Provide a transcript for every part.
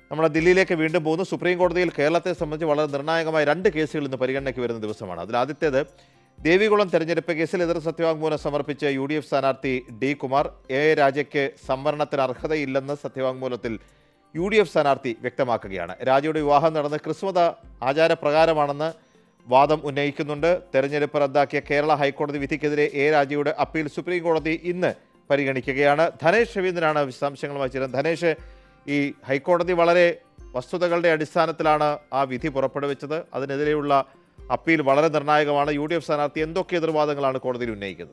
നമ്മുടെ ദില്ലിയിലേക്ക് വീണ്ടും പോകുന്നു സുപ്രീം കോടതിയിൽ കേരളത്തെ സംബന്ധിച്ച് വളരെ നിർണായകമായ രണ്ട് കേസുകൾ ഇന്ന് പരിഗണനയ്ക്ക് വരുന്ന ദിവസമാണ് അതിൽ ആദ്യത്തേത് ദേവികുളം തെരഞ്ഞെടുപ്പ് കേസിൽ എതിർ സത്യവാങ്മൂലം സമർപ്പിച്ച യു ഡി എഫ് സ്ഥാനാർത്ഥി ഡി കുമാർ എ രാജയ്ക്ക് സംവരണത്തിന് അർഹതയില്ലെന്ന് സത്യവാങ്മൂലത്തിൽ യു ഡി എഫ് സ്ഥാനാർത്ഥി വ്യക്തമാക്കുകയാണ് രാജയുടെ വിവാഹം നടന്ന് ക്രിസ്മത ആചാരപ്രകാരമാണെന്ന് വാദം ഉന്നയിക്കുന്നുണ്ട് തെരഞ്ഞെടുപ്പ് റദ്ദാക്കിയ കേരള ഹൈക്കോടതി വിധിക്കെതിരെ എ രാജയുടെ അപ്പീൽ സുപ്രീം കോടതി ഇന്ന് പരിഗണിക്കുകയാണ് ധനേഷ് രവീന്ദ്രനാണ് വിശദാംശങ്ങളുമായി ചേരുന്നത് ധനേഷ് ഈ ഹൈക്കോടതി വളരെ വസ്തുതകളുടെ അടിസ്ഥാനത്തിലാണ് ആ വിധി പുറപ്പെടുവിച്ചത് അതിനെതിരെയുള്ള അപ്പീൽ വളരെ നിർണായകമാണ് യു ഡി എഫ് സ്ഥാനാർത്ഥി എന്തൊക്കെ എതിർവാദങ്ങളാണ് കോടതിയിൽ ഉന്നയിക്കുന്നത്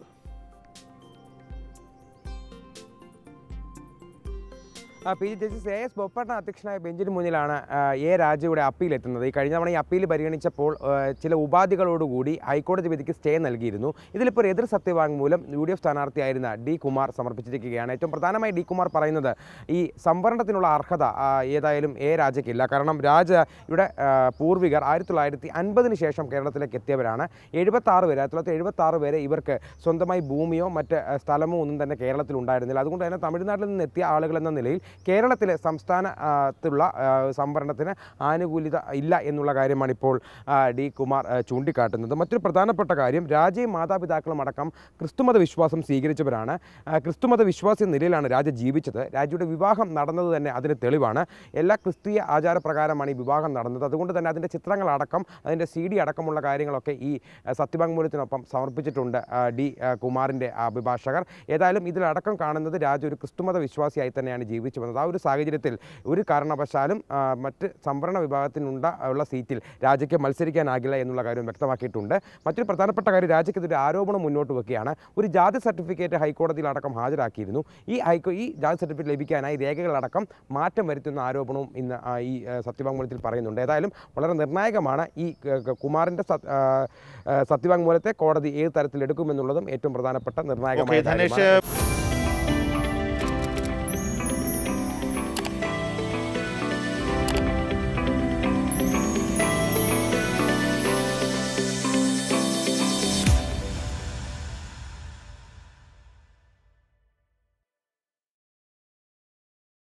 ആ, P G justice A S Bopanna അധ്യക്ഷനായ ബെഞ്ചിന് മുന്നിലാണ് ആ, എ രാജയുടെ അപ്പീൽ എത്തുന്നത് ഈ കഴിഞ്ഞ തവണ ഈ അപ്പീൽ പരിഗണിച്ചപ്പോൾ ആ, ചില ഉപാധികളോടുകൂടി ഹൈക്കോടതി വിധിക്ക് സ്റ്റേ നൽകിയിരുന്നു ഇതിലിപ്പോൾ ഒരു എതിർ സത്യവാങ്മൂലം യു ഡി എഫ് സ്ഥാനാർത്ഥിയായിരുന്ന ഡി കുമാർ സമർപ്പിച്ചിരിക്കുകയാണ് ഏറ്റവും പ്രധാനമായി ഡി കുമാർ പറയുന്നത് ഈ സംവരണത്തിനുള്ള അർഹത ആ, ഏതായാലും എ രാജയ്ക്കില്ല കാരണം രാജയുടെ ആ, പൂർവികർ ആയിരത്തി തൊള്ളായിരത്തി അൻപതിന് ശേഷം കേരളത്തിലേക്ക് എത്തിയവരാണ് എഴുപത്തി ആറ് പേര് ആയിരത്തി തൊള്ളായിരത്തി എഴുപത്തി ആറ് വരെ ഇവർക്ക് സ്വന്തമായി ഭൂമിയോ മറ്റ് ആ, സ്ഥലമോ ഒന്നും തന്നെ കേരളത്തിൽ ഉണ്ടായിരുന്നില്ല അതുകൊണ്ട് തന്നെ തമിഴ്നാട്ടിൽ നിന്ന് എത്തിയ ആളുകൾ എന്ന നിലയിൽ കേരളത്തിലെ സംസ്ഥാനത്തുള്ള ആ, സംവരണത്തിന് ആനുകൂല്യത ഇല്ല എന്നുള്ള കാര്യമാണ് ഇപ്പോൾ ആ, ഡി കുമാർ ആ, ചൂണ്ടിക്കാട്ടുന്നത് മറ്റൊരു പ്രധാനപ്പെട്ട കാര്യം രാജയും മാതാപിതാക്കളും അടക്കം ക്രിസ്തുമത വിശ്വാസം സ്വീകരിച്ചവരാണ് ആ, ക്രിസ്തുമത വിശ്വാസി എന്ന നിലയിലാണ് രാജ ജീവിച്ചത് രാജയുടെ വിവാഹം നടന്നത് തന്നെ അതിന് തെളിവാണ് എല്ലാ ക്രിസ്തീയ ആചാരപ്രകാരമാണ് ഈ വിവാഹം നടന്നത് അതുകൊണ്ട് തന്നെ അതിൻ്റെ ചിത്രങ്ങളടക്കം അതിൻ്റെ സി ഡി അടക്കമുള്ള കാര്യങ്ങളൊക്കെ ഈ ആ, സത്യവാങ്മൂലത്തിനൊപ്പം സമർപ്പിച്ചിട്ടുണ്ട് ആ, ഡി ആ, കുമാറിൻ്റെ അഭിഭാഷകർ ഏതായാലും ഇതിലടക്കം കാണുന്നത് രാജ ഒരു ക്രിസ്തുമത വിശ്വാസിയായി തന്നെയാണ് ജീവിച്ചു വന്നത് ആ ഒരു സാഹചര്യത്തിൽ ഒരു കാരണവശാലും ആ, മറ്റ് സംവരണ വിഭാഗത്തിനുണ്ട ഉള്ള സീറ്റിൽ രാജയ്ക്ക് മത്സരിക്കാനാകില്ല എന്നുള്ള കാര്യം വ്യക്തമാക്കിയിട്ടുണ്ട് മറ്റൊരു പ്രധാനപ്പെട്ട കാര്യം രാജയ്ക്കെതിരെ ആരോപണം മുന്നോട്ട് വെക്കുകയാണ് ഒരു ജാതി സർട്ടിഫിക്കറ്റ് ഹൈക്കോടതിയിൽ അടക്കം ഹാജരാക്കിയിരുന്നു ഈ ഹൈക്കോ ഈ ജാതി സർട്ടിഫിക്കറ്റ് ലഭിക്കാനായി രേഖകളടക്കം മാറ്റം വരുത്തുന്ന ആരോപണവും ഇന്ന് ആ, ഈ ആ, സത്യവാങ്മൂലത്തിൽ പറയുന്നുണ്ട് ഏതായാലും വളരെ നിർണായകമാണ് ഈ ക- ക- കുമാറിൻ്റെ സത്- ആ, ആ, സത്യവാങ്മൂലത്തെ കോടതി ഏത് തരത്തിൽ എടുക്കുമെന്നുള്ളതും ഏറ്റവും പ്രധാനപ്പെട്ട നിർണായകമായ ഓക്കെ കാര്യമാണ് ധനേഷ്